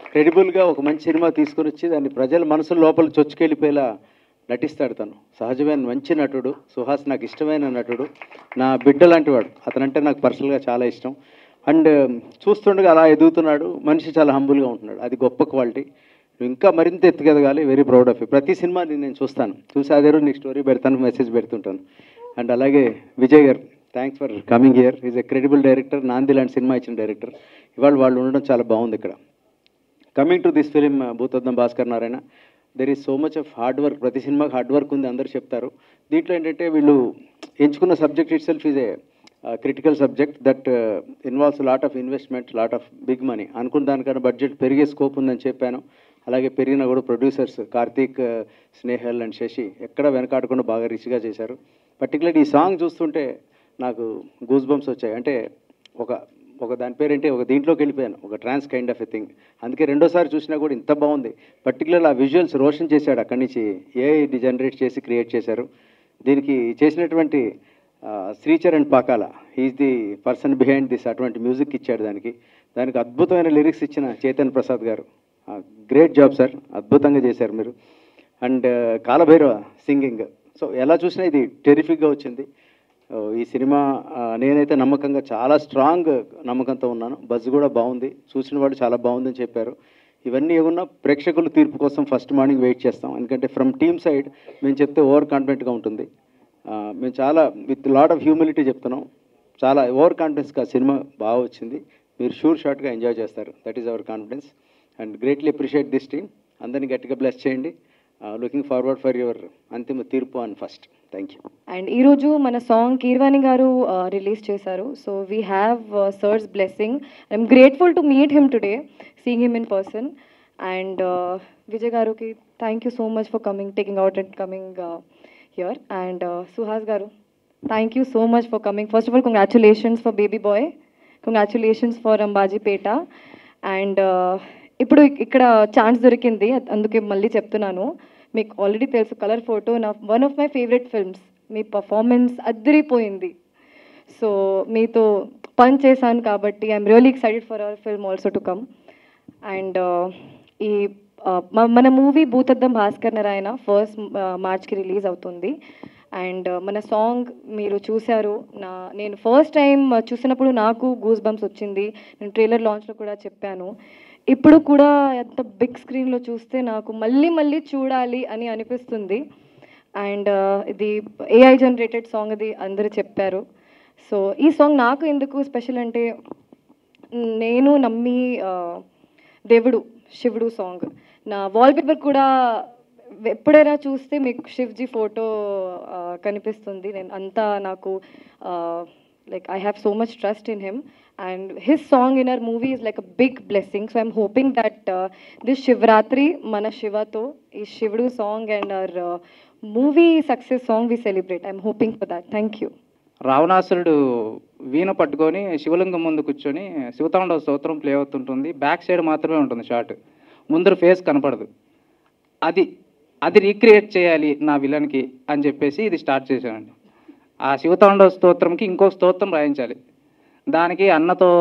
క్రెడిబుల్గా ఒక మంచి సినిమా తీసుకొని వచ్చి దాన్ని ప్రజల మనసుల లోపల చొచ్చుకెళ్ళిపోయేలా నటిస్తాడు తను సహజమైన మంచి నటుడు సుహాస్ నాకు ఇష్టమైన నటుడు నా బిడ్డ లాంటి వాడు అతనంటే నాకు పర్సనల్గా చాలా ఇష్టం అండ్ చూస్తుండగా అలా ఎదుగుతున్నాడు మనిషి చాలా హంబుల్గా ఉంటున్నాడు అది గొప్ప క్వాలిటీ నువ్వు ఇంకా మరింత ఎత్తుకెదగాలి వెరీ ప్రౌడ్ ఆఫ్ యూ ప్రతి సినిమాని నేను చూస్తాను చూసి అదే రోజు నీకు స్టోరీ పెడతాను మెసేజ్ పెడుతుంటాను అండ్ అలాగే Vijay garu thanks for coming here is a credible director Naandhi లాంటి సినిమా ఇచ్చిన డైరెక్టర్ ఇవాళ వాళ్ళు ఉండడం చాలా బాగుంది ఇక్కడ coming to this film Bhoothaddam Bhaskar Narayana there is so much of hard work ప్రతి సినిమాకి హార్డ్ వర్క్ ఉంది అందరూ చెప్తారు దీంట్లో ఏంటంటే వీళ్ళు ఎంచుకున్న subject itself is a critical subject that involves lot of investment lot of big money అనుకున్న దానికన్నా బడ్జెట్ పెరిగే స్కోప్ ఉందని చెప్పాను అలాగే పెరిగిన కూడా ప్రొడ్యూసర్స్ కార్తీక్ స్నేహల్ అండ్ శశి ఎక్కడ వెనకాడకుండా బాగా రిచ్గా చేశారు పర్టికులర్ ఈ సాంగ్ చూస్తుంటే నాకు గూస్ బంప్స్ వచ్చాయి అంటే ఒక ఒక దాని పేరేంటి ఒక దీంట్లోకి వెళ్ళిపోయాను ఒక trance kind of a thing అందుకే రెండోసారి చూసినా కూడా ఇంత బాగుంది పర్టికులర్ ఆ విజువల్స్ రోషన్ చేశాడు అక్కడి నుంచి ఏ జనరేట్ చేసి క్రియేట్ చేశారు దీనికి చేసినటువంటి ఆ, Sricharan Pakala he's the person behind this అటువంటి మ్యూజిక్ ఇచ్చాడు దానికి దానికి అద్భుతమైన లిరిక్స్ ఇచ్చిన చేతన్ ప్రసాద్ గారు గ్రేట్ జాబ్ సార్ అద్భుతంగా చేశారు మీరు అండ్ కాలభైరవ సింగింగ్ సో ఎలా చూసినా ఇది టెరిఫిక్గా వచ్చింది ఓ, ఈ సినిమా ఆ, నేనైతే నమ్మకంగా చాలా స్ట్రాంగ్ నమ్మకంతో ఉన్నాను బజ్ కూడా బాగుంది చూసిన వాళ్ళు చాలా బాగుందని చెప్పారు ఇవన్నీ ఏమన్నా ప్రేక్షకుల తీర్పు కోసం ఫస్ట్ మార్నింగ్ వెయిట్ చేస్తాం ఎందుకంటే ఫ్రమ్ టీమ్ సైడ్ మేము చెప్తే ఓవర్ కాన్ఫిడెంట్గా ఉంటుంది ఆ, మేము చాలా విత్ లాట్ ఆఫ్ హ్యూమిలిటీ చెప్తున్నాం చాలా ఓవర్ కాన్ఫిడెన్స్గా సినిమా బాగా వచ్చింది మీరు షూర్ షార్ట్గా ఎంజాయ్ చేస్తారు that is our confidence and greatly appreciate this team అందరినీ గట్టిగా బ్లెస్ చేయండి లుకింగ్ ఫార్వర్డ్ ఫర్ యువర్ అంతిమ తీర్పు and first thank you and ఈరోజు మన సాంగ్ కీర్వాణి గారు రిలీజ్ చేశారు so we have sir's blessing I'm grateful to meet him today seeing him in person and Vijay గారుకి thank you so much for coming taking out and coming here and Suhas garu thank you so much for coming first of all congratulations for baby boy congratulations for Ambajipeta and ఇప్పుడు ఇక్కడ chance దొరికింది అ- అందుకే మళ్ళీ చెప్తున్నాను మీకు already తెలుసు colour photo నా one of my favourite films మీ పర్ఫార్మెన్స్ అద్దరిపోయింది సో మీతో పని చేశాను కాబట్టి I'm really excited for our film also to come and ఈ uh, మ- మన మూవీ భూతద్దం భాస్కర్ నారాయణ ఫస్ట్ మార్చ్కి రిలీజ్ అవుతుంది అండ్ మన సాంగ్ మీరు చూశారు నా నేను ఫస్ట్ టైం చూసినప్పుడు నాకు గూస్ బంప్స్ వచ్చింది నేను ట్రైలర్ లాంచ్లో కూడా చెప్పాను ఇప్పుడు కూడా ఎంత బిగ్ స్క్రీన్లో చూస్తే నాకు మళ్ళీ మళ్ళీ చూడాలి అని అనిపిస్తుంది అండ్ ఇది ఏఐ జనరేటెడ్ సాంగ్ అది అందరూ చెప్పారు సో ఈ సాంగ్ నాకు ఎందుకు స్పెషల్ అంటే నేను నమ్మి ఆ, దేవుడు శివుడు సాంగ్ నా వాల్పేపర్ కూడా ఎప్పుడైనా చూస్తే మీకు శివ్జీ ఫోటో కనిపిస్తుంది నేను అంతా నాకు like I have so much trust in him and his song in our movie is like a big blessing so I'm hoping that this Shivaratri మన శివతో ఈ Shivudu song and our movie success song we celebrate I'm hoping for that thank you Ravanasurudu వీణ పట్టుకొని శివలింగం ముందు కూర్చొని శివతాండవ స్తోత్రం play అవుతుంటుంది బ్యాక్ సైడ్ మాత్రమే ఉంటుంది షాట్ ముందర ఫేస్ కనపడదు అది అది రీక్రియేట్ చేయాలి నా విలన్కి అని చెప్పేసి ఇది స్టార్ట్ చేశానండి ఆ శివతాండవ స్తోత్రంకి ఇంకో స్తోత్రం రాయించాలి దానికి అన్నతో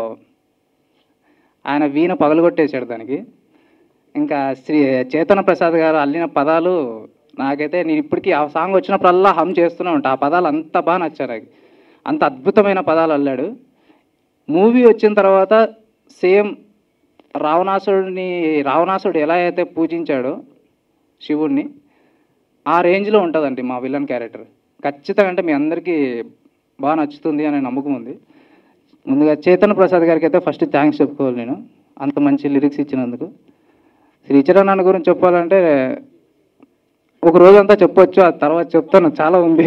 ఆయన వీణ పగలగొట్టేశాడు దానికి ఇంకా శ్రీ చేతన ప్రసాద్ గారు అల్లిన పదాలు నాకైతే నేను ఇప్పటికీ ఆ సాంగ్ వచ్చినప్పుడల్లా హమ్ చేస్తూనే ఉంటా ఆ పదాలు అంత బాగా నచ్చాయి నాకు అంత అద్భుతమైన పదాలు అల్లాడు మూవీ వచ్చిన తర్వాత సేమ్ రావణాసుడిని రావణాసుడు ఎలా అయితే పూజించాడో శివుణ్ణి ఆ రేంజ్లో ఉంటుందండి మా విలన్ క్యారెక్టర్ ఖచ్చితంగా అంటే మీ అందరికీ బాగా నచ్చుతుంది అనే నమ్మకం ఉంది ముందుగా చేతన్ ప్రసాద్ గారికి అయితే ఫస్ట్ థ్యాంక్స్ చెప్పుకోవాలి నేను అంత మంచి లిరిక్స్ ఇచ్చినందుకు శ్రీచరణ్ అన్న గురించి చెప్పాలంటే ఒక రోజంతా చెప్పొచ్చు ఆ తర్వాత చెప్తాను చాలా ఉంది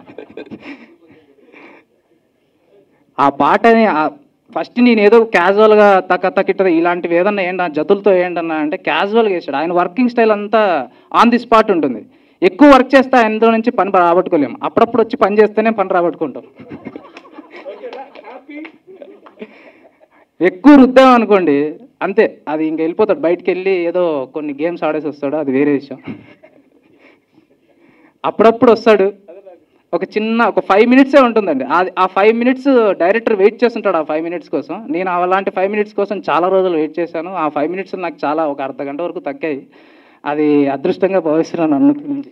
ఆ పాటని ఫస్ట్ నేను ఏదో క్యాజువల్గా తక్క తక్కిట ఇలాంటివి ఏదన్నా ఏంటి ఆ జతులతో ఏంటన్నా అంటే క్యాజువల్గా వేసాడు ఆయన వర్కింగ్ స్టైల్ అంతా ఆన్ ది స్పాట్ ఉంటుంది ఎక్కువ వర్క్ చేస్తే ఆయనలో నుంచి పని రాబట్టుకోలేము అప్పుడప్పుడు వచ్చి పని చేస్తేనే పని రాబట్టుకుంటాం ఎక్కువ రుద్దాం అనుకోండి అంతే అది ఇంక వెళ్ళిపోతాడు బయటికి వెళ్ళి ఏదో కొన్ని గేమ్స్ ఆడేసి వస్తాడు అది వేరే విషయం అప్పుడప్పుడు వస్తాడు ఒక చిన్న ఒక ఫైవ్ మినిట్సే ఉంటుందండి అది ఆ ఫైవ్ మినిట్స్ డైరెక్టర్ వెయిట్ చేస్తుంటాడు ఆ ఫైవ్ మినిట్స్ కోసం నేను అలాంటి ఫైవ్ మినిట్స్ కోసం చాలా రోజులు వెయిట్ చేశాను ఆ ఫైవ్ మినిట్స్ నాకు చాలా ఒక అర్ధ గంట వరకు తగ్గాయి అది అదృష్టంగా భావిస్తున్నాను అన్ను గురించి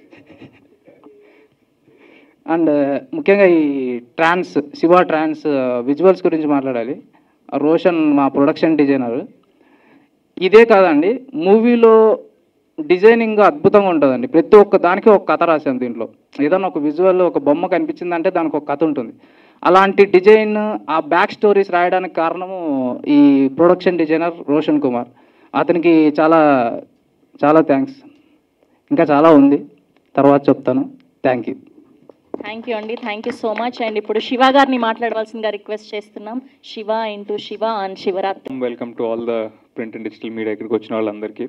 అండ్ ముఖ్యంగా ఈ ట్రాన్స్ శివ ట్రాన్స్ విజువల్స్ గురించి మాట్లాడాలి రోషన్ మా ప్రొడక్షన్ డిజైనర్ ఇదే కాదండి మూవీలో డిజైనింగ్ అద్భుతంగా ఉంటుందండి ప్రతి ఒక్క దానికి ఒక కథ రాశాను దీంట్లో ఏదైనా ఒక విజువల్ ఒక బొమ్మ కనిపించిందంటే దానికి ఒక కథ ఉంటుంది అలాంటి డిజైన్ ఆ బ్యాక్ స్టోరీస్ రాయడానికి కారణము ఈ ప్రొడక్షన్ డిజైనర్ రోషన్ కుమార్ అతనికి చాలా చాలా థ్యాంక్స్ ఇంకా చాలా ఉంది తర్వాత చెప్తాను థ్యాంక్ యూ థ్యాంక్ యూ అండి thank you so much and ఇప్పుడు శివ గారిని మాట్లాడవలసిందిగా రిక్వెస్ట్ చేస్తున్నాం Shiva into Shiva on Shivaratri welcome to all the print and digital media ఇక్కడికి వచ్చిన వాళ్ళందరికీ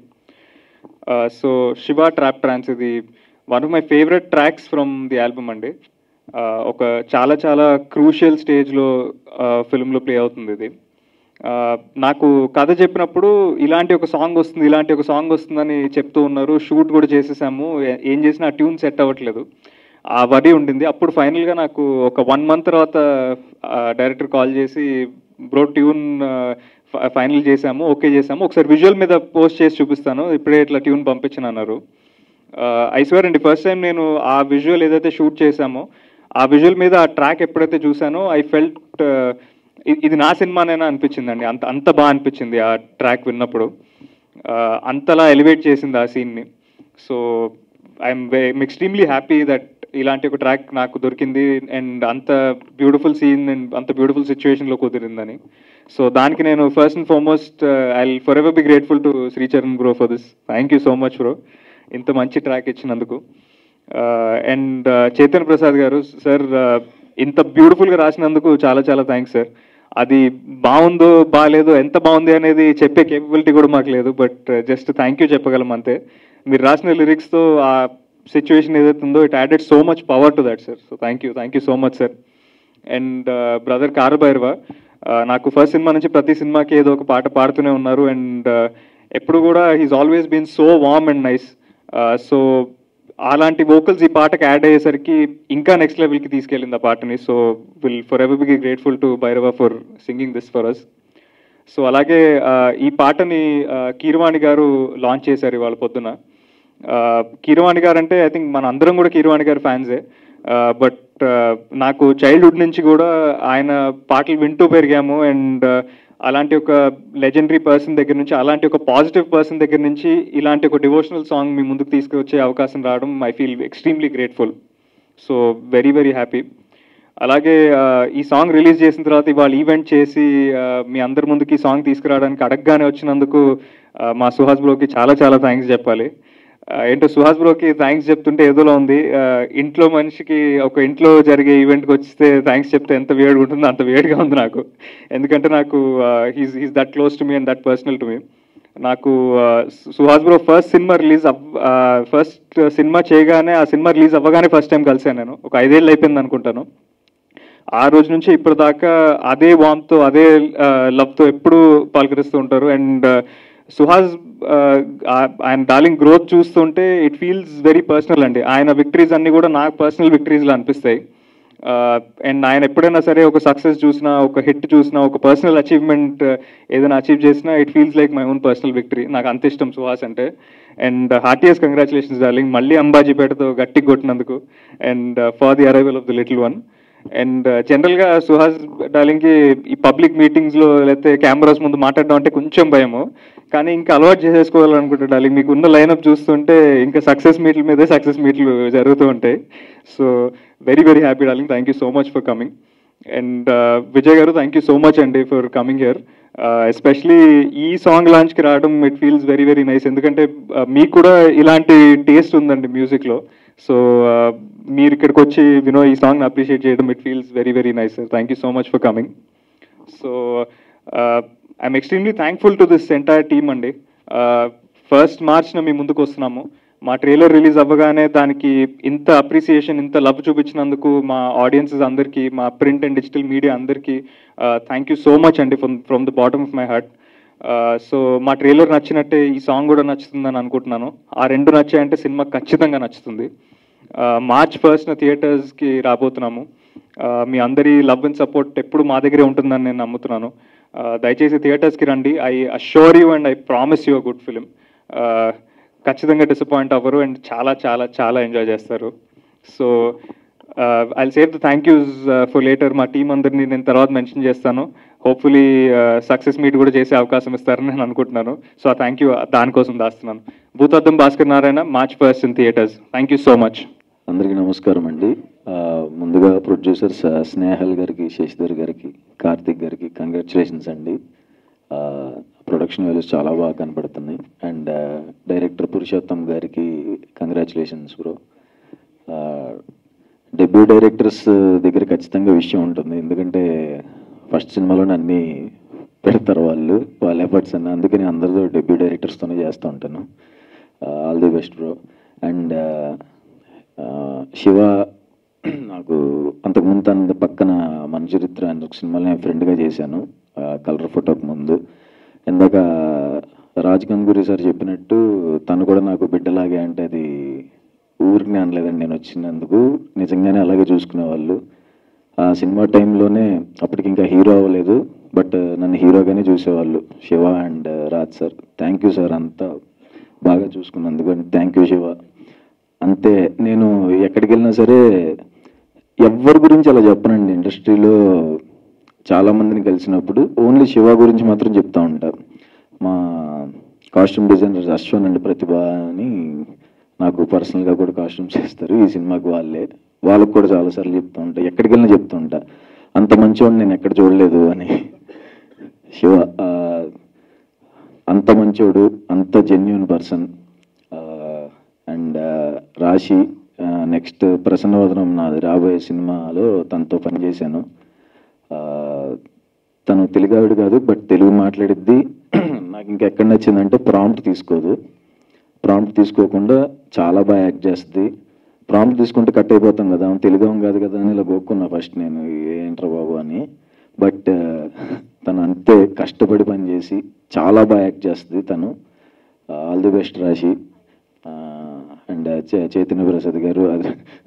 సో శివ ట్రాప్ ట్రాన్స్ ఇది one of my favourite tracks from the album అండి Uh, ఒక చాలా చాలా క్రూషియల్ స్టేజ్లో ఫిల్మ్లో ప్లే అవుతుంది ఇది Uh, నాకు కథ చెప్పినప్పుడు ఇలాంటి ఒక సాంగ్ వస్తుంది ఇలాంటి ఒక సాంగ్ వస్తుందని చెప్తూ ఉన్నారు షూట్ కూడా చేసేసాము ఏ- ఏం చేసినా ఆ ట్యూన్ సెట్ అవ్వట్లేదు ఆ వరి ఉండింది అప్పుడు ఫైనల్గా నాకు ఒక వన్ మంత్ తర్వాత డైరెక్టర్ కాల్ చేసి బ్రో ట్యూన్ ఫైనల్ చేసాము ఓకే చేసాము ఒకసారి విజువల్ మీద పోస్ట్ చేసి చూపిస్తాను ఇప్పుడే ఇట్లా ట్యూన్ పంపించను అన్నారు ఐశ్వర్ అండి ఫస్ట్ టైం నేను ఆ విజువల్ ఏదైతే షూట్ చేశామో ఆ విజువల్ మీద ఆ ట్రాక్ ఎప్పుడైతే చూసానో ఐ ఫెల్ట్ ఇది నా సినిమానేనా అనిపించిందండి అంత అంత బాగా అనిపించింది ఆ ట్రాక్ విన్నప్పుడు Uh, అంతలా ఎలివేట్ చేసింది ఆ సీన్ని so I'm extremely happy that ఇలాంటి ఒక ట్రాక్ నాకు దొరికింది అండ్ అంత బ్యూటిఫుల్ సీన్ అండ్ అంత బ్యూటిఫుల్ సిచ్యువేషన్లో కుదిరిందని సో దానికి నేను first and foremost I forever be grateful to Sricharan bro for this thank you so much bro ఇంత మంచి ట్రాక్ ఇచ్చినందుకు అండ్ చైతన్య ప్రసాద్ గారు సార్ ఇంత బ్యూటిఫుల్గా రాసినందుకు చాలా చాలా థ్యాంక్స్ సార్ అది బాగుందో బాగాలేదో ఎంత బాగుంది అనేది చెప్పే కేపబిలిటీ కూడా మాకు లేదు బట్ జస్ట్ థ్యాంక్ యూ చెప్పగలం అంతే మీరు రాసిన లిరిక్స్తో ఆ సిచ్యువేషన్ ఏదైతే ఉందో it added so much power to that sir so thank you thank you so much sir and brother Kaalabhairava నాకు ఫస్ట్ సినిమా నుంచి ప్రతి సినిమాకి ఏదో ఒక పాట పాడుతూనే ఉన్నారు అండ్ ఎప్పుడు కూడా he's always been so warm and nice so అలాంటి వోకల్స్ ఈ పాటకి యాడ్ అయ్యేసరికి ఇంకా నెక్స్ట్ లెవెల్కి తీసుకెళ్ళింది ఆ పాటని so will forever be grateful to Bhairava for singing this for us so అలాగే ఆ, ఈ పాటని ఆ, కీరవాణి గారు లాంచ్ చేశారు ఇవాళ పొద్దున ఆ, కీరవాణి గారు అంటే ఐ థింక్ మన అందరం కూడా కీరవాణి గారి ఫ్యాన్సే బట్ నాకు చైల్డ్హుడ్ నుంచి కూడా ఆయన పాటలు వింటూ పెరిగాము అండ్ అలాంటి ఒక లెజెండరీ పర్సన్ దగ్గర నుంచి అలాంటి ఒక పాజిటివ్ పర్సన్ దగ్గర నుంచి ఇలాంటి ఒక డివోషనల్ సాంగ్ మీ ముందుకు తీసుకువచ్చే అవకాశం రావడం I feel extremely grateful so very very happy అలాగే ఆ, ఈ సాంగ్ రిలీజ్ చేసిన తర్వాత ఇవాళ ఈవెంట్ చేసి ఆ, మీ అందరి ముందుకి ఈ సాంగ్ తీసుకురావడానికి అడగగానే వచ్చినందుకు ఆ, మా సుహాస్ బ్రోకి చాలా చాలా థ్యాంక్స్ చెప్పాలి ఆ, ఏంటో సుహాస్ బ్రోకి థ్యాంక్స్ చెప్తుంటే ఏదోలో ఉంది ఆ, ఇంట్లో మనిషికి ఒక ఇంట్లో జరిగే ఈవెంట్కి వస్తే థ్యాంక్స్ చెప్తే ఎంత వేడిగా ఉంటుందో అంత వేడిగా ఉంది నాకు ఎందుకంటే నాకు he's he's that close to me and that personal to me నాకు ఆ, సు- సుహాస్ బ్రో ఫస్ట్ సినిమా రిలీజ్ ఫస్ట్ సినిమా చేయగానే ఆ సినిమా రిలీజ్ అవ్వగానే ఫస్ట్ టైం కలిసాను నేను ఒక ఐదేళ్ళు అయిపోయింది అనుకుంటాను ఆ రోజు నుంచి ఇప్పటిదాకా అదే వామ్తో అదే లవ్తో ఎప్పుడు పలకరిస్తూ ఉంటారు అండ్ సుహాస్ ఆ, ఆ- ఆయన డార్లింగ్ గ్రోత్ చూస్తుంటే ఇట్ ఫీల్స్ వెరీ పర్సనల్ అండి ఆయన విక్టరీస్ అన్ని కూడా నాకు పర్సనల్ విక్టరీస్లో అనిపిస్తాయి అండ్ ఆయన ఎప్పుడైనా సరే ఒక సక్సెస్ చూసినా ఒక హిట్ చూసినా ఒక పర్సనల్ అచీవ్మెంట్ ఏదైనా అచీవ్ చేసినా it feels like my own personal victory నాకు అంత ఇష్టం సుహాస్ అంటే అండ్ హార్టియస్ కంగ్రాచులేషన్స్ డార్లింగ్ మళ్ళీ అంబాజీపేటతో గట్టి కొట్టినందుకు and for the arrival of the little one and జనరల్గా సుహాస్ డార్లింగ్కి ఈ పబ్లిక్ మీటింగ్స్లో లేకపోతే కెమెరాస్ ముందు మాట్లాడడం అంటే కొంచెం భయము కానీ ఇంకా అలవాటు చేసేసుకోవాలనుకుంటా డార్లింగ్ మీకు ఉన్న లైనప్ చూస్తుంటే ఇంకా సక్సెస్ మీట్ల మీదే సక్సెస్ మీట్లు జరుగుతూ ఉంటాయి so very very happy darling thank you so much for coming and Vijay garu thank you so much అండి ఫర్ కమింగ్ హియర్ ఎస్పెషలీ ఈ సాంగ్ లాంచ్కి రావడం it feels very very nice ఎందుకంటే uh, మీకు కూడా ఇలాంటి టేస్ట్ ఉందండి మ్యూజిక్లో సో మీరు ఇక్కడికి వచ్చి వినో ఈ సాంగ్ అప్రిషియేట్ చేయడం it feels very very nice sir thank you so much for coming so I'm extremely thankful to this entire team అండి ఫస్ట్ మార్చ్న మీ ముందుకు వస్తున్నాము మా ట్రైలర్ రిలీజ్ అవ్వగానే దానికి ఇంత అప్రిసియేషన్ ఇంత లవ్ చూపించినందుకు మా ఆడియన్సెస్ అందరికీ మా ప్రింట్ అండ్ డిజిటల్ మీడియా అందరికీ థ్యాంక్ యూ సో మచ్ అండి from from the bottom of my heart so మా ట్రైలర్ నచ్చినట్టే ఈ సాంగ్ కూడా నచ్చుతుందని అనుకుంటున్నాను ఆ రెండు నచ్చాయంటే సినిమా ఖచ్చితంగా నచ్చుతుంది మార్చ్ ఫస్ట్న థియేటర్స్కి రాబోతున్నాము ఆ, మీ అందరి లవ్ అండ్ సపోర్ట్ ఎప్పుడు మా దగ్గరే ఉంటుందని నేను నమ్ముతున్నాను ఆ, దయచేసి థియేటర్స్కి రండి I assure you and I promise you a good film ఖచ్చితంగా డిసప్పాయింట్ అవ్వరు అండ్ చాలా చాలా చాలా ఎంజాయ్ చేస్తారు so I save the thank yous for later మా టీం అందరినీ నేను తర్వాత మెన్షన్ చేస్తాను హోప్ఫుల్లీ సక్సెస్ మీట్ కూడా చేసే అవకాశం ఇస్తారని నేను అనుకుంటున్నాను సో ఆ థ్యాంక్ యూ దానికోసం దాస్తున్నాను Bhoothaddam Bhaskar Narayana March first in theatres thank you so much అందరికీ నమస్కారం అండి ఆ, ముందుగా ప్రొడ్యూసర్స్ ఆ, స్నేహల్ గారికి శశిధర్ గారికి కార్తిక్ గారికి కంగ్రాచులేషన్స్ అండి ఆ, ప్రొడక్షన్ వాల్యూస్ చాలా బాగా కనపడుతున్నాయి అండ్ ఆ, డైరెక్టర్ పురుషోత్తం గారికి కంగ్రాచులేషన్స్ బ్రో ఆ, డెబ్యూ డైరెక్టర్స్ దగ్గర ఖచ్చితంగా విషయం ఉంటుంది ఎందుకంటే ఫస్ట్ సినిమాలోనే అన్నీ పెడతారు వాళ్ళు వాళ్ళ ఎఫర్ట్స్ అన్న అందుకని అందరితో డెబ్యూ డైరెక్టర్స్తోనే చేస్తూ ఉంటాను all the best bro and Shiva నాకు అంతకుముందు తన పక్కన మన చరిత్ర అని ఒక సినిమాలో నేను ఫ్రెండ్గా చేశాను కలర్ ఫోటోకి ముందు ఇందాక రాజ్ గంగూరి సార్ చెప్పినట్టు తను కూడా నాకు బిడ్డలాగే అంటే అది ఊరికి అనలేదండి నేను వచ్చినందుకు నిజంగానే అలాగే చూసుకునేవాళ్ళు ఆ సినిమా టైంలోనే అప్పటికి ఇంకా హీరో అవ్వలేదు బట్ నన్ను హీరోగానే చూసేవాళ్ళు Shiva and Raj sir thank you sir అంతా బాగా చూసుకున్నందుకు థ్యాంక్ యూ శివ అంతే నేను ఎక్కడికి వెళ్ళినా సరే ఎవరి గురించి అలా చెప్పనండి ఇండస్ట్రీలో చాలా మందిని కలిసినప్పుడు ఓన్లీ శివ గురించి మాత్రం చెప్తా ఉంటారు మా costume designer Ashwan and Prathibha అని నాకు పర్సనల్గా కూడా కాస్ట్యూమ్స్ చేస్తారు ఈ సినిమాకి వాళ్ళే వాళ్ళకు కూడా చాలాసార్లు చెప్తూ ఉంటా ఎక్కడికి వెళ్ళినా చెప్తూ ఉంటా అంత మంచివాడిని నేను ఎక్కడ చూడలేదు అని శివ ఆ, అంత మంచోడు అంత genuine person and Raashi next Prasannavadanam నాది రాబోయే సినిమాలో తనతో పనిచేశాను ఆ, తను తెలుగావిడ కాదు బట్ తెలుగు మాట్లాడిద్ది నాకు ఇంకా ఎక్కడ నచ్చిందంటే ప్రాంప్ట్ తీసుకోదు ప్రాంప్ట్ తీసుకోకుండా చాలా బాగా యాక్ట్ చేస్తుంది ప్రాంప్ట్ తీసుకుంటే కట్ అయిపోతాం కదా ఆమె తెలుగు ఆమె కాదు కదా అని ఇలా గోక్కున్నా ఫస్ట్ నేను ఏంట్రా బాబు అని బట్ తను అంతే కష్టపడి పని చేసి చాలా బాగా యాక్ట్ చేస్తుంది తను all the best Rashi and Chaitanya Prasad గారు అది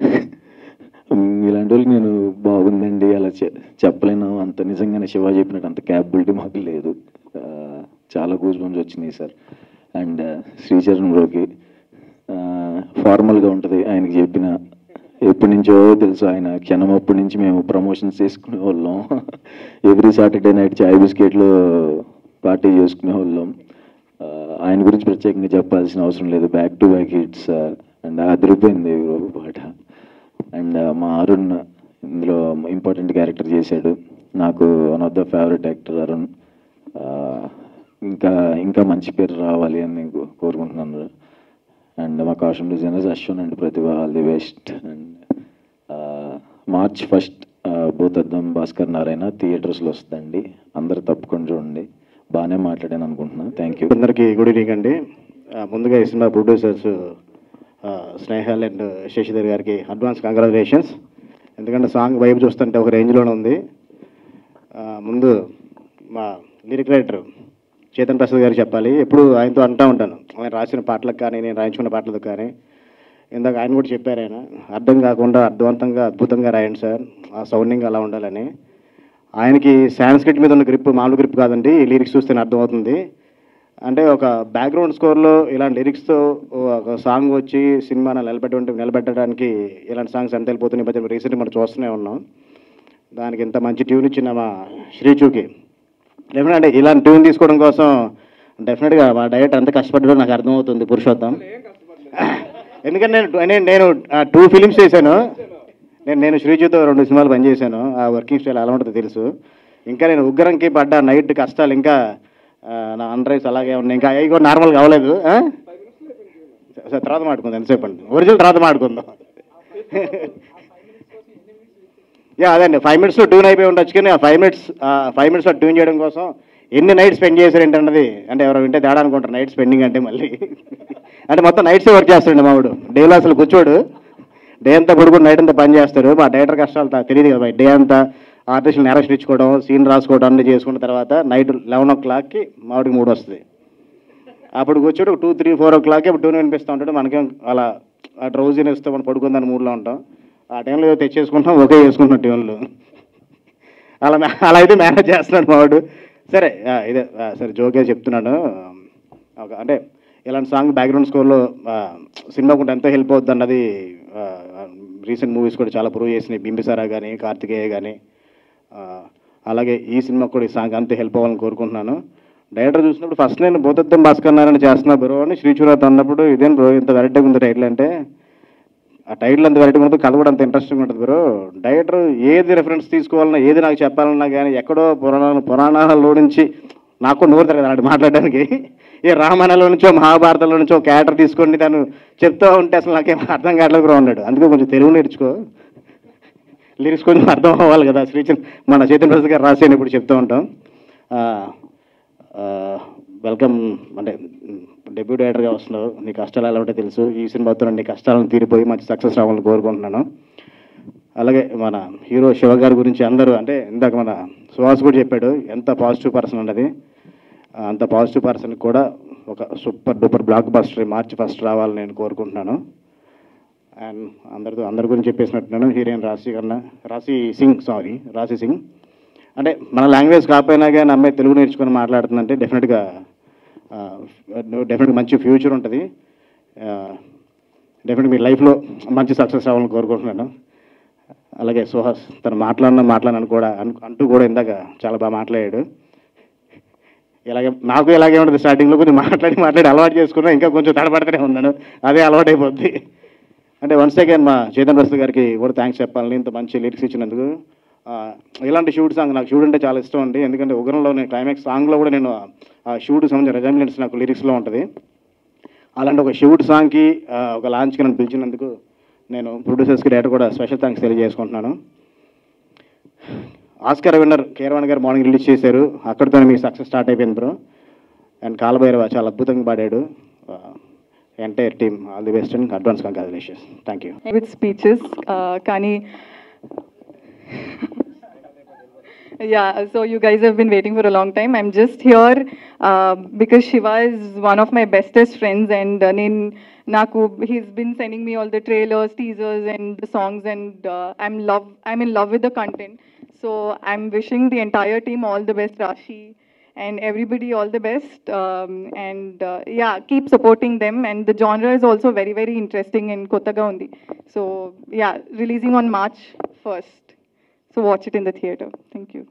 ఇలాంటి వాళ్ళకి నేను బాగుందండి అలా చె- చెప్పలేను అంత నిజంగానే శివ చెప్పినట్టు అంత క్యాపబిలిటీ మాకు లేదు ఆ, చాలా గూజ్ బంప్స్ వచ్చినాయి సార్ అండ్ శ్రీచరణ్ బ్రోకి ఫార్మల్గా ఉంటుంది ఆయనకి చెప్పిన ఎప్పటి నుంచో తెలుసు ఆయన క్షణం అప్పటి నుంచి మేము ప్రమోషన్స్ చేసుకునే వాళ్ళం ఎవ్రీ సాటర్డే నైట్ చాయ్ బిస్కెట్లు పార్టీ చేసుకునే వాళ్ళం ఆ, ఆయన గురించి ప్రత్యేకంగా చెప్పాల్సిన అవసరం లేదు back to back hits and అదిరిపోయింది ఈ పాట అండ్ మా అరుణ్ ఇందులో ఇంపార్టెంట్ క్యారెక్టర్ చేశాడు నాకు one of the favourite actor Arun ఆ, ఇంకా ఇంకా మంచి పేరు రావాలి అని నేను కో- కోరుకుంటున్నాను అండ్ మా costume designers Ashwan and Pratibha all the best and March first Bhoothaddam Bhaskar Narayana థియేటర్స్లో వస్తుందండి అందరు తప్పకుండా చూడండి బాగానే మాట్లాడాను అనుకుంటున్నాను థ్యాంక్ యూ అందరికీ గుడ్ ఈవినింగ్ అండి ఆ, ముందుగా ఈ సినిమా ప్రొడ్యూసర్స్ ఆ, స్నేహల్ అండ్ శశిధర్ గారికి అడ్వాన్స్ కంగ్రాచులేషన్స్ ఎందుకంటే సాంగ్ వైపు చూస్తుంటే ఒక రేంజ్లోనే ఉంది ఆ, ముందు మా లిరిక్ రైటర్ చేతన్ ప్రసాద్ గారు చెప్పాలి ఎప్పుడు ఆయనతో అంటూ ఉంటాను ఆయన రాసిన పాటలకు కానీ నేను రాయించుకున్న పాటలకు కానీ ఇందాక ఆయన కూడా చెప్పారు ఆయన అర్థం కాకుండా అర్థవంతంగా అద్భుతంగా రాయండి సార్ ఆ సౌండింగ్ అలా ఉండాలని ఆయనకి సాంస్క్రిట్ మీద ఉన్న గ్రిప్ మామూలు గ్రిప్ కాదండి ఈ లిరిక్స్ చూస్తేనే అర్థమవుతుంది అంటే ఒక బ్యాక్గ్రౌండ్ స్కోర్లో ఇలాంటి లిరిక్స్తో ఒక సాంగ్ వచ్చి సినిమాను నిలబెట్ట నిలబెట్టడానికి ఇలాంటి సాంగ్స్ ఎంత వెళ్ళిపోతున్నాయి ఈ మధ్య రీసెంట్గా మనం చూస్తూనే ఉన్నాం దానికి ఇంత మంచి ట్యూన్ ఇచ్చిన మా శ్రీచూకి డెఫినెట్ అంటే ఇలాంటి ట్యూన్ తీసుకోవడం కోసం డెఫినెట్గా మా డైరెక్టర్ ఎంత కష్టపడ్డాడో నాకు అర్థమవుతుంది పురుషోత్తం ఎందుకంటే నేను నేను నేను టూ ఫిలిమ్స్ చేశాను నేను నేను శ్రీజీతో రెండు సినిమాలు పనిచేశాను ఆ వర్కింగ్ స్టైల్ ఎలా ఉంటుందో తెలుసు ఇంకా నేను ఉగ్రంకి పడ్డ నైట్ కష్టాలు ఇంకా ఆ, నా అండర్ ఐస్ అలాగే ఉన్నాయి ఇంకా అవి కూడా నార్మల్గా అవ్వలేదు ఆ? సరే తర్వాత మాట్లాడుకుందాం ఎంతసేపు అండి ఒరిజినల్ తర్వాత మాట్లాడుకుందాం యా అదే అండి ఫైవ్ మినిట్స్లో ట్యూన్ అయిపోయి ఉండొచ్చు కానీ ఆ ఫైవ్ మినిట్స్ ఫైవ్ మినిట్స్లో ట్యూన్ చేయడం కోసం ఎన్ని నైట్ స్పెండ్ చేశారు ఏంటన్నది అంటే ఎవరో వింటే తేడా అనుకుంటారు నైట్ స్పెండింగ్ అంటే మళ్ళీ అంటే మొత్తం నైట్సే వర్క్ చేస్తాడు మావాడు డేలో అసలు కూర్చోడు డే అంతా పడుకుని నైట్ అంతా పని చేస్తారు మా డైరెక్టర్ కష్టాలు తా- తెలియదు కదా డే అంతా ఆర్టిస్టులు నేరేషన్ ఇచ్చుకోవడం సీన్ రాసుకోవడం అన్ని చేసుకున్న తర్వాత నైట్ లెవెన్ ఓ క్లాక్కి మామిడికి మూడు వస్తుంది అప్పుడు కూర్చోడు టూ త్రీ ఫోర్ ఓ క్లాక్కి అప్పుడు ట్యూన్ వినిపిస్తూ ఉంటాడు మనకేం అలా ఆ డ్రౌజీని వస్తే మనం పడుకుందని మూడ్లో ఉంటాం ఆ టైంలో ఏదో తెచ్చేసుకుంటాం ఓకే చేసుకుంటాం ట్యూన్లు అలా మే- అలా అయితే మేనేజ్ చేస్తున్నాడు మా వాడు సరే ఆ, ఇదే ఆ, సరే జోకే చెప్తున్నాను ఒక అంటే ఇలాంటి సాంగ్ బ్యాక్గ్రౌండ్ స్కోర్లో సినిమాకు ఉంటే ఎంతో హెల్ప్ అవుతుంది అన్నది రీసెంట్ మూవీస్ కూడా చాలా ప్రూవ్ చేసినాయి బింబిసారా కానీ కార్తికేయ కానీ అలాగే ఈ సినిమాకు కూడా ఈ సాంగ్ అంతే హెల్ప్ అవ్వాలని కోరుకుంటున్నాను డైరెక్టర్ చూసినప్పుడు ఫస్ట్ నేను భూతత్వం భాస్కర్ నారాయణ చేస్తున్నా బ్రో అని శ్రీచురాత్ అన్నప్పుడు ఇదేం బ్రో ఇంత వెరైటీగా ఉంది టైటిల్ అంటే ఆ టైటిల్ అంత వెరైటీగా ఉంటుంది కథ కూడా అంత ఇంట్రెస్టింగ్ ఉంటుంది బ్రో డైరెక్టర్ ఏది రెఫరెన్స్ తీసుకోవాలన్నా ఏది నాకు చెప్పాలన్నా కానీ ఎక్కడో పురాణ పురాణాలలో నుంచి నాకు కూడా నోరు తిరగదు అలాంటి మాట్లాడడానికి ఏ రామాయణంలో నుంచో మహాభారతంలో నుంచో క్యారెక్టర్ తీసుకొని తను చెప్తూ ఉంటే అసలు నాకేం అర్థం కావట్లేదు బ్రో అన్నాడు అందుకే కొంచెం తెలుగు నేర్చుకో లిరిక్స్ కొంచెం అర్థం అవ్వాలి కదా శ్రీచంద్ మన చైతన్య ప్రసాద్ గారు రాసి ఇప్పుడు చెప్తూ ఉంటాం ఆ, ఆ, వెల్కమ్ అంటే డెబ్యూ డైరెక్టర్గా వస్తున్నావు నీ కష్టాలు ఎలా ఉంటాయో తెలుసు ఈ సినిమాతో నీ కష్టాలను తీరిపోయి మంచి సక్సెస్ రావాలని కోరుకుంటున్నాను అలాగే మన హీరో శివ గారి గురించి అందరూ అంటే ఇందాక మన సుహాస్ కూడా చెప్పాడు ఎంత పాజిటివ్ పర్సన్ అన్నది ఆ, అంత పాజిటివ్ పర్సన్ కూడా ఒక super duper blockbuster March first రావాలని నేను కోరుకుంటున్నాను అండ్ అందరితో అందరి గురించి చెప్పేసినట్టున్నాను హీరోయిన్ రాశి కన్నా రాశి సింగ్ సారీ రాశి సింగ్ అంటే మన లాంగ్వేజ్ కాకపోయినా కానీ అమ్మాయి తెలుగు నేర్చుకొని మాట్లాడుతుందంటే డెఫినెట్గా డెఫినెట్గా మంచి ఫ్యూచర్ ఉంటుంది డెఫినెట్ మీ లైఫ్లో మంచి సక్సెస్ రావాలని కోరుకుంటున్నాను అలాగే సుహాస్ తను మాట్లాడిన మాట్లాడనని కూడా అను- అంటూ కూడా ఇందాక చాలా బాగా మాట్లాడాడు ఇలాగే నాకు ఇలాగే ఉంటుంది స్టార్టింగ్లో కొంచెం మాట్లాడి మాట్లాడి అలవాటు చేసుకున్నా ఇంకా కొంచెం తడబడుతూనే ఉన్నాను అదే అలవాటు అయిపోద్ది అంటే వన్స్ అగైన్ మా చేతన్ ప్రసాద్ గారికి కూడా థ్యాంక్స్ చెప్పాలని ఇంత మంచి లిరిక్స్ ఇచ్చినందుకు ఆ, ఇలాంటి షూట్ సాంగ్ నాకు షూట్ అంటే చాలా ఇష్టం అండి ఎందుకంటే ఉగ్రంలో నేను క్లైమాక్స్ సాంగ్లో కూడా నేను ఆ షూట్ సంబంధించిన రెజమినెంట్స్ నాకు లిరిక్స్లో ఉంటుంది అలాంటి ఒక షూట్ సాంగ్కి ఆ, ఒక లాంచ్కి నన్ను పిలిచినందుకు నేను ప్రొడ్యూసర్స్కి డైరెక్టర్ కూడా స్పెషల్ థ్యాంక్స్ తెలియజేసుకుంటున్నాను ఆస్కర్ విన్నర్ కేరవాణి గారు మార్నింగ్ రిలీజ్ చేశారు అక్కడితోనే మీ సక్సెస్ స్టార్ట్ అయిపోయింది బ్రో అండ్ కాలభైరవ చాలా అద్భుతంగా పాడాడు entire team all the best and advance congratulations thank you with speeches. Uh, Kani. yeah, so you guys have been waiting for a long time. I'm just here uh, because Shiva is one of my bestest friends, and uh, nin, naku, he's been sending me all the trailers, teasers, and the songs, and uh, I'm love. I'm in love with the content. So I'm wishing the entire team all the best, Rashi and everybody all the best. Um, and uh, yeah, keep supporting them. And the genre is also very, very interesting in Kottaga undi. So yeah, releasing on March 1st. So watch it in the theater. Thank you.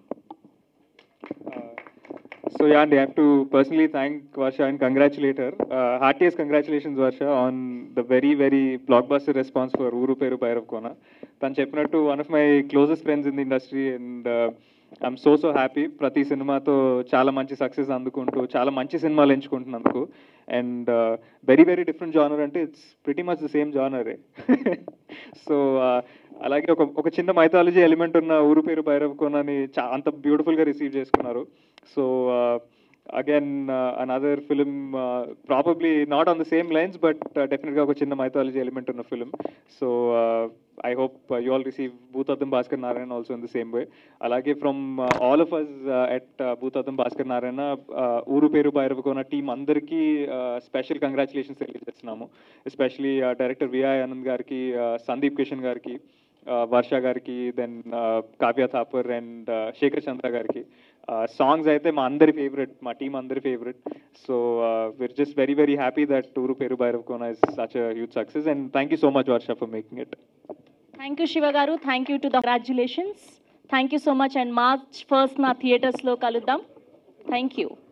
So yeah, and I have to personally thank Varsha and congratulate her. Uh, heartiest congratulations, Varsha, on the very, very blockbuster response for Uru Peru Bhairav Kona. తను చెప్పినట్టు one of my closest friends in the industry and I'm so so happy ప్రతి సినిమాతో చాలా మంచి success అందుకుంటూ చాలా మంచి సినిమాలు ఎంచుకుంటున్నందుకు and very very different genre అంటే it's pretty much the same జానరే సో అలాగే ఒక ఒక చిన్న మైథాలజీ ఎలిమెంట్ ఉన్న ఊరు పేరు భైరవ్ కోనని చా అంత బ్యూటిఫుల్గా రిసీవ్ చేసుకున్నారు so again another film probably not on the same lines but డెఫినెట్గా ఒక చిన్న మైథాలజీ ఎలిమెంట్ ఉన్న film so I hope you all receive Bhoothaddam Bhaskar Narayana also in the same way అలాగే from all of us at Bhoothaddam Bhaskar Narayana Ooru Peru Bhairavakona team అందరికీ special congratulations తెలియజేస్తున్నాము especially director V I Anand గారికి uh, Sandeep Kishan గారికి uh, Varsha గారికి దెన్ కావ్య థాపర్ అండ్ శేఖర్ చంద్ర గారికి సాంగ్స్ అయితే మా అందరి ఫేవరెట్ మా టీం అందరి favourite so we're just very very happy that టూరు Peru Bhairav Kona is such huge success and thank you so much Varsha for making it thank you Shiva గారు thank you to the congratulations thank you so much and March first నా థియేటర్స్లో కలుద్దాం thank you